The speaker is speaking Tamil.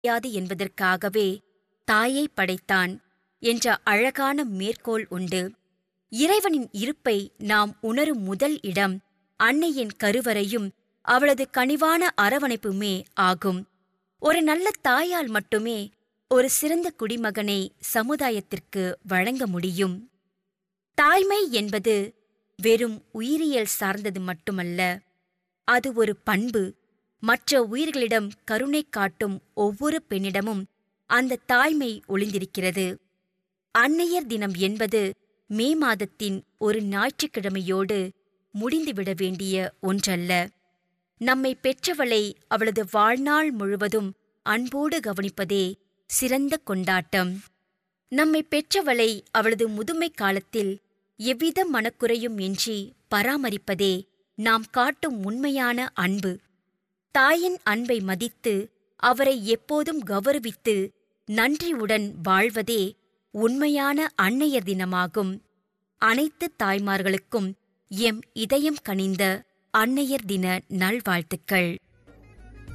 முடியாது என்பதற்காகவே தாயை படைத்தான் என்ற அழகான மேற்கோள் உண்டு இறைவனின் இருப்பை நாம் உணரும் முதல் இடம் அன்னையின் கருவறையும் அவளது கனிவான அரவணைப்புமே ஆகும் ஒரு நல்ல தாயால் மட்டுமே ஒரு சிறந்த குடிமகனை சமுதாயத்திற்கு வழங்க முடியும் தாய்மை என்பது வெறும் உயிரியல் சார்ந்தது மட்டுமல்ல அது ஒரு பண்பு மற்ற உயிர்களிடம் கருணை காட்டும் ஒவ்வொரு பெண்ணிடமும் அந்த தாய்மை ஒளிந்திருக்கிறது அன்னையர் தினம் என்பது மே மாதத்தின் ஒரு ஞாயிற்றுக்கிழமையோடு முடிந்துவிட வேண்டிய ஒன்றல்ல நம்மை பெற்றவளை அவளது வாழ்நாள் முழுவதும் அன்போடு கவனிப்பதே சிறந்த கொண்டாட்டம் நம்மை பெற்றவளை அவளது முதுமை காலத்தில் எவ்வித மனக்குறையும் இன்றி பராமரிப்பதே நாம் காட்டும் உண்மையான அன்பு தாயின் அன்பை மதித்து அவரை எப்போதும் கௌரவித்து நன்றியுடன் வாழ்வதே உண்மையான அன்னையர் தினமாகும் அனைத்து தாய்மார்களுக்கும் எம் இதயம் கனிந்த அன்னையர் தின நல்வாழ்த்துக்கள்